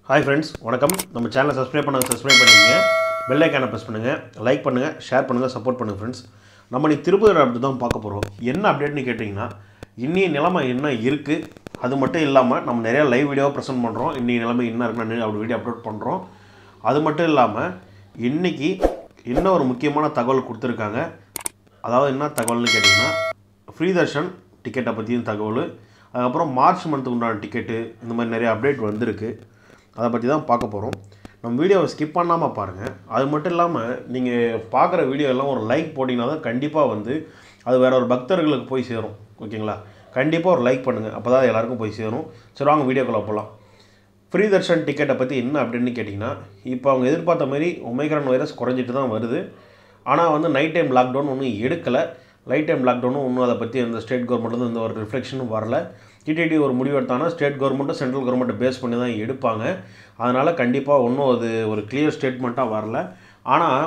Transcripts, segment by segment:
hi friends வணக்கம் நம்ம சேனலை சப்ஸ்கிரைப் பண்ணுங்க சப்ஸ்கிரைப் பண்ணிக்கங்க பெல் ஐக்கானை ப்ரெஸ் பண்ணுங்கள் லைக் பண்ணுங்கள் ஷேர் பண்ணுங்கள் சப்போர்ட் பண்ணுங்கள் ஃப்ரெண்ட்ஸ் நம்ம நீ திருப்பதி அப்டேட் தான் பார்க்க போகிறோம் என்ன அப்டேட்னு கேட்டிங்கன்னா இன்னிய நிலைமை என்ன இருக்குது அது மட்டும் இல்லாமல் நம்ம நிறையா லைவ் வீடியோவை ப்ரெசென்ட் பண்ணுறோம் இன்னைய நிலைமை என்ன இருக்குன்னு அப்படி வீடியோ அப்லோட் பண்ணுறோம் அது மட்டும் இல்லாமல் இன்றைக்கி இன்னும் ஒரு முக்கியமான தகவல் கொடுத்துருக்காங்க அதாவது என்ன தகவல்னு கேட்டிங்கன்னா ஃப்ரீ தர்ஷன் டிக்கெட்டை பற்றியும் தகவல் அதுக்கப்புறம் மார்ச் மந்த்துக்கு உண்டான டிக்கெட்டு இந்த மாதிரி நிறைய அப்டேட் வந்திருக்கு அதை பற்றி தான் பார்க்க போகிறோம் நம்ம வீடியோவை ஸ்கிப் பண்ணாமல் பாருங்கள் அது மட்டும் இல்லாமல் நீங்கள் பார்க்குற வீடியோ எல்லாம் ஒரு லைக் போட்டிங்கன்னா தான் கண்டிப்பாக வந்து அது வேற ஒரு பக்தர்களுக்கு போய் சேரும் ஓகேங்களா கண்டிப்பாக ஒரு லைக் பண்ணுங்கள் அப்போ தான் எல்லாருக்கும் போய் சேரும் சரி வாங்க வீடியோக்குள்ளே போகலாம் ஃப்ரீ தர்ஷன் டிக்கெட்டை பற்றி என்ன அப்படின்னு கேட்டிங்கன்னா இப்போ அவங்க எதிர்பார்த்த மாதிரி ஒமைக்ரான் வைரஸ் குறைஞ்சிட்டு தான் வருது ஆனால் வந்து நைட் டைம் லாக்டவுன் ஒன்றும் எடுக்கலை லைட் டைம் லாக்டவுனும் ஒன்றும் அதை பற்றி எந்த ஸ்டேட் கவர்மெண்ட்லேருந்து எந்த ஒரு ரிஃப்ளெக்ஷனும் வரல டிடிடி ஒரு முடிவு எடுத்தாங்கன்னா ஸ்டேட் கவர்மெண்ட்டும் சென்ட்ரல் கவர்மெண்ட்டை பேஸ் பண்ணி தான் எடுப்பாங்க அதனால் கண்டிப்பாக ஒன்றும் அது ஒரு கிளியர் ஸ்டேட்மெண்ட்டாக வரல ஆனால்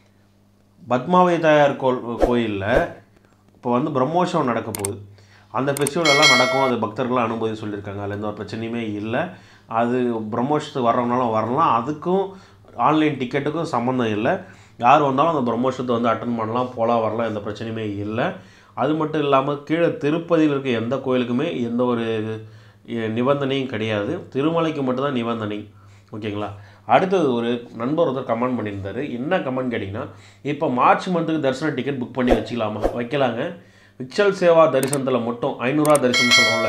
பத்மாவதி தாயார் கோ கோயிலில் இப்போ வந்து பிரம்மோற்சவம் நடக்க போகுது அந்த ஃபெஸ்டிவல் எல்லாம் நடக்கும் அது பக்தர்களாக அனுமதி சொல்லியிருக்காங்க அதில் எந்த ஒரு பிரச்சனையுமே இல்லை அது பிரம்மோற்சத்துக்கு வர்றவங்களாலும் வரலாம் அதுக்கும் ஆன்லைன் டிக்கெட்டுக்கும் சம்மந்தம் இல்லை யார் வந்தாலும் அந்த பிரம்மோற்சத்தை வந்து அட்டன் பண்ணலாம் போகலாம் வரலாம் எந்த பிரச்சனையுமே இல்லை அது மட்டும் இல்லாமல் கீழே திருப்பதியில் இருக்க எந்த கோயிலுக்குமே எந்த ஒரு எ- நிபந்தனையும் கிடையாது திருமலைக்கு மட்டும்தான் நிபந்தனை ஓகேங்களா அடுத்தது ஒரு நண்பர் ஒருத்தர் கமெண்ட் பண்ணியிருந்தாரு என்ன கமெண்ட் கேட்டிங்கன்னா இப்போ மார்ச் மந்த்துக்கு தரிசன டிக்கெட் புக் பண்ணி வச்சுக்கலாமா வைக்கலாங்க விக்ஷல் சேவா தரிசனத்தில் மட்டும் ஐநூறுரூவா தரிசனம் சொல்கிறோம்ல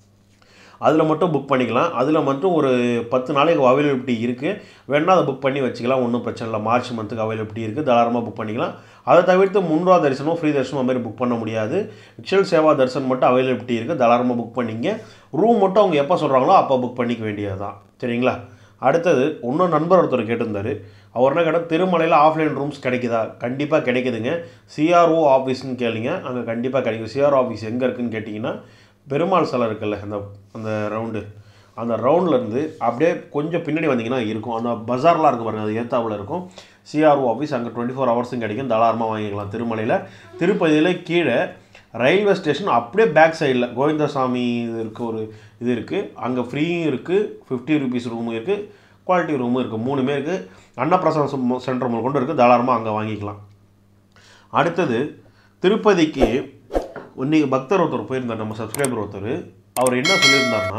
அதில் மட்டும் புக் பண்ணிக்கலாம் அதில் மட்டும் ஒரு பத்து நாளைக்கு அவைலபிலிட்டி இருக்குது வேணால் அதை புக் பண்ணி வச்சுக்கலாம் ஒன்றும் பிரச்சனை இல்லை மார்ச் மந்த்துக்கு அவைலபிலிட்டி இருக்குது தாராளமாக புக் பண்ணிக்கலாம் அதை தவிர்த்து முந்நூறுவா தரிசனம் ஃப்ரீ தரிசனம் அது மாதிரி புக் பண்ண முடியாது விக்ஷல் சேவா தரிசனம் மட்டும் அவைலபிலிட்டி இருக்குது தாராளமாக புக் பண்ணிங்க ரூம் மட்டும் அவங்க எப்போ சொல்கிறாங்களோ அப்போ புக் பண்ணிக்க வேண்டியது தான் சரிங்களா அடுத்தது இன்னும் நண்பர் ஒருத்தர் கேட்டிருந்தாரு அவர் என்ன கேட்டால் திருமலையில் ஆஃப்லைன் ரூம்ஸ் கிடைக்குதா கண்டிப்பாக கிடைக்குதுங்க சிஆர்ஓ ஆஃபீஸ்னு கேளுங்க அங்கே கண்டிப்பாக கிடைக்கும் சிஆர்ஓ ஆஃபீஸ் எங்கே இருக்குன்னு கேட்டிங்கன்னா பெருமாள் சிலை இருக்குல்ல அந்த அந்த ரவுண்டு அந்த ரவுண்ட்லேருந்து அப்படியே கொஞ்சம் பின்னாடி வந்தீங்கன்னா இருக்கும் அந்த பஜார்லாம் இருக்கும் பாருங்க அது ஏத்தாவில் இருக்கும் சிஆர்ஓ ஆஃபீஸ் அங்கே டுவெண்ட்டி ஃபோர் ஹவர்ஸும் கிடைக்கும் தாராளமாக வாங்கிக்கலாம் திருமலையில் திருப்பதியில் கீழே ரயில்வே ஸ்டேஷன் அப்படியே பேக் சைடில் கோவிந்தசாமி இது இருக்க ஒரு இது இருக்குது அங்கே ஃப்ரீயும் இருக்குது ஃபிஃப்டி ருபீஸ் ரூமும் இருக்குது குவாலிட்டி ரூமும் இருக்குது மூணுமே இருக்குது அன்னப்பிரசாதம் சென்டர் முதல் கொண்டு இருக்குது தாராளமாக அங்கே வாங்கிக்கலாம் அடுத்தது திருப்பதிக்கு இன்னைக்கு பக்தர் ஒருத்தர் போயிருந்தார் நம்ம சப்ஸ்கிரைபர் ஒருத்தர் அவர் என்ன சொல்லியிருந்தாருன்னா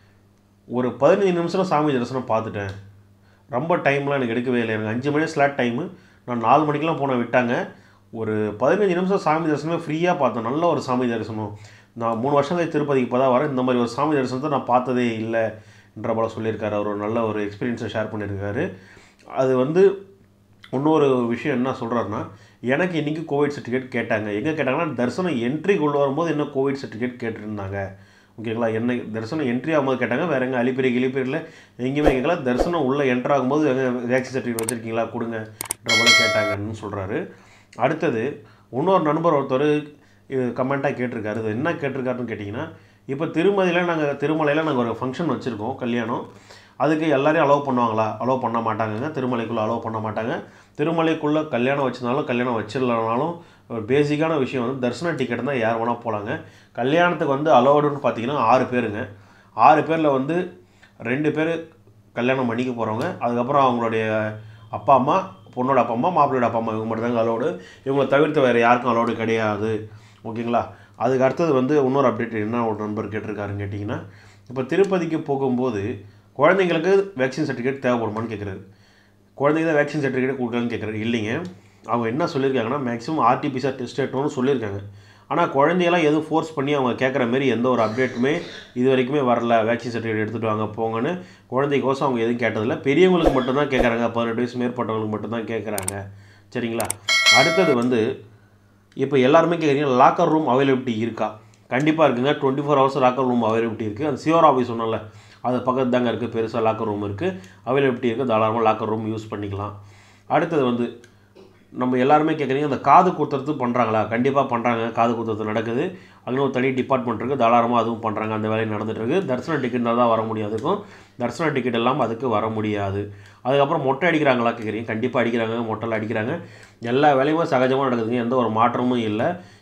ஒரு பதினஞ்சு நிமிஷம் சாமி தரிசனம் பார்த்துட்டேன் ரொம்ப டைம்லாம் எனக்கு எடுக்கவே இல்லை எனக்கு அஞ்சு மணி ஸ்லாட் டைமு நான் நாலு மணிக்கெலாம் போன விட்டாங்க ஒரு பதினஞ்சு நிமிஷம் சாமி தரிசனமே ஃப்ரீயாக பார்த்தேன் நல்ல ஒரு சாமி தரிசனம் நான் மூணு வருஷம் கழிச்சு திருப்பதிக்கு இப்போ தான் வரேன் இந்த மாதிரி ஒரு சாமி தரிசனத்தை நான் பார்த்ததே இல்லை என்ற போல சொல்லியிருக்காரு அவர் ஒரு நல்ல ஒரு எக்ஸ்பீரியன்ஸை ஷேர் பண்ணியிருக்காரு அது வந்து இன்னொரு விஷயம் என்ன சொல்கிறாருன்னா எனக்கு இன்றைக்கி கோவிட் சர்டிஃபிகேட் கேட்டாங்க எங்கே கேட்டாங்கன்னா தரிசனம் என்ட்ரி கொண்டு வரும்போது என்ன கோவிட் சர்டிஃபிகேட் கேட்டிருந்தாங்க ஓகேங்களா என்ன தரிசனம் என்ட்ரி ஆகும்போது கேட்டாங்க வேற எங்கே அலிப்பிரி கிளிப்பிரியில் எங்கேயுமே கேட்கல தரிசனம் உள்ளே என்ட்ரு ஆகும்போது எங்கே வேக்சின் சர்டிஃபிகேட் வச்சுருக்கீங்களா கொடுங்கன்ற போல கேட்டாங்கன்னு சொல்கிறாரு அடுத்தது இன்னொரு நண்பர் ஒருத்தர் இது கமெண்ட்டாக கேட்டிருக்காரு இது என்ன கேட்டிருக்காருன்னு கேட்டிங்கன்னா இப்போ திருமதியில் நாங்கள் திருமலையில் நாங்கள் ஒரு ஃபங்க்ஷன் வச்சுருக்கோம் கல்யாணம் அதுக்கு எல்லாரையும் அலோவ் பண்ணுவாங்களா அலோவ் பண்ண மாட்டாங்கங்க திருமலைக்குள்ளே அலோவ் பண்ண மாட்டாங்க திருமலைக்குள்ளே கல்யாணம் வச்சிருந்தாலும் கல்யாணம் வச்சிடலனாலும் ஒரு பேசிக்கான விஷயம் வந்து தரிசன டிக்கெட் தான் யார் வேணால் போகலாங்க கல்யாணத்துக்கு வந்து அலோடுன்னு பார்த்தீங்கன்னா ஆறு பேருங்க ஆறு பேரில் வந்து ரெண்டு பேர் கல்யாணம் பண்ணிக்க போகிறவங்க அதுக்கப்புறம் அவங்களுடைய அப்பா அம்மா பொண்ணோட அப்பா அம்மா மாப்பிள்ளையோட அப்பா அம்மா இவங்க மட்டும் தாங்க அலோடு இவங்களை தவிர்த்து வேறு யாருக்கும் அலோடு கிடையாது ஓகேங்களா அதுக்கு அடுத்தது வந்து இன்னொரு அப்டேட் என்ன ஒரு நண்பர் கேட்டிருக்காருன்னு கேட்டிங்கன்னா இப்போ திருப்பதிக்கு போகும்போது குழந்தைங்களுக்கு வேக்சின் சர்டிஃபிகேட் தேவைப்படுமான்னு கேட்குறாரு குழந்தைங்க தான் வேக்சின் சர்டிஃபிகேட் கொடுக்கலான்னு கேட்குறாரு இல்லைங்க அவங்க என்ன சொல்லியிருக்காங்கன்னா மேக்ஸிமம் ஆர்டிபிசிஆர் டெஸ்ட் எடுக்கணும்னு சொல்லியிருக்காங்க ஆனால் குழந்தையெல்லாம் எதுவும் ஃபோர்ஸ் பண்ணி அவங்க கேட்குற மாரி எந்த ஒரு அப்டேட்டுமே இது வரைக்குமே வரல வேக்சின் சர்டிஃபிகேட் எடுத்துகிட்டு வாங்க போங்கன்னு குழந்தைக்கோசம் அவங்க எதுவும் கேட்டதில்ல பெரியவங்களுக்கு மட்டும்தான் கேட்குறாங்க பதினெட்டு வயசு மேற்பட்டவங்களுக்கு மட்டும்தான் கேட்குறாங்க சரிங்களா அடுத்தது வந்து இப்போ எல்லாருமே கேட்குறீங்க லாக்கர் ரூம் அவைலபிலிட்டி இருக்கா கண்டிப்பாக இருக்குங்க twenty four hours locker room availability இருக்குது அந்த சியோர் ஆஃபீஸ் சொன்னல அது பக்கத்து தாங்க இருக்குது பெருசாக லாக்கர் ரூம் இருக்குது அவைலபிலிட்டி இருக்குது தாராளமாக லாக்கர் ரூம் யூஸ் பண்ணிக்கலாம் அடுத்தது வந்து நம்ம எல்லாருமே கேட்குறீங்க அந்த காது குத்துறது பண்ணுறாங்களா கண்டிப்பாக பண்ணுறாங்க காது குத்துறது நடக்குது அதுல ஒரு தனி டிபார்ட்மெண்ட் இருக்குது தாராளமாக அதுவும் பண்ணுறாங்க அந்த வேலையும் நடந்துட்டு இருக்கு தரிசன டிக்கெட் தான் வர முடியாது அதுக்கும் தரிசன டிக்கெட் இல்லாமல் அதுக்கு வர முடியாது அதுக்கப்புறம் மொட்டை அடிக்கிறாங்களா கேட்குறீங்க கண்டிப்பாக அடிக்கிறாங்க மொட்டைலாம் அடிக்கிறாங்க எல்லா வேலையுமே சகஜமாக நடக்குதுங்க எந்த ஒரு மாற்றமும் இல்லை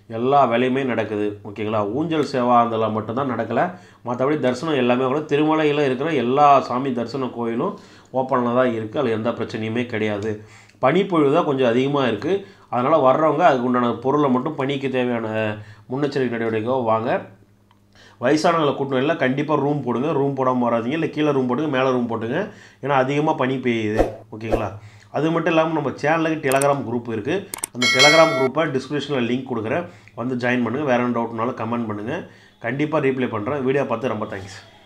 எல்லா வேலையுமே நடக்குது ஓகேங்களா ஊஞ்சல் சேவா அதெல்லாம் மட்டும்தான் நடக்கலை மற்றபடி தரிசனம் எல்லாமே கூட திருமலையில் இருக்கிற எல்லா சாமி தரிசன கோயிலும் ஓப்பனில் தான் இருக்குது அதில் எந்த பிரச்சனையுமே கிடையாது பனிப்பொழிவு தான் கொஞ்சம் அதிகமாக இருக்குது அதனால் வர்றவங்க அதுக்கு உண்டான பொருளை மட்டும் பனிக்கு தேவையான முன்னெச்சரிக்கை நடவடிக்கை வாங்க வயசானவங்களை கூட்டணும் இல்லை கண்டிப்பாக ரூம் போடுங்க ரூம் போடாமல் வராதீங்க இல்லை கீழே ரூம் போடுங்க மேலே ரூம் போட்டுங்க ஏன்னா அதிகமாக பனி பெய்யுது ஓகேங்களா அது மட்டும் இல்லாமல் நம்ம சேனலுக்கு டெலகிராம் குரூப் இருக்குது அந்த டெலகிராம் குரூப்பை டிஸ்கிரிப்ஷனில் லிங்க் கொடுக்குறேன் வந்து ஜாயின் பண்ணுங்கள் வேறு என்ன டவுட்னாலும் கமெண்ட் பண்ணுங்கள் கண்டிப்பாக ரீப்ளை பண்ணுறேன் வீடியோ பார்த்து ரொம்ப தேங்க்ஸ்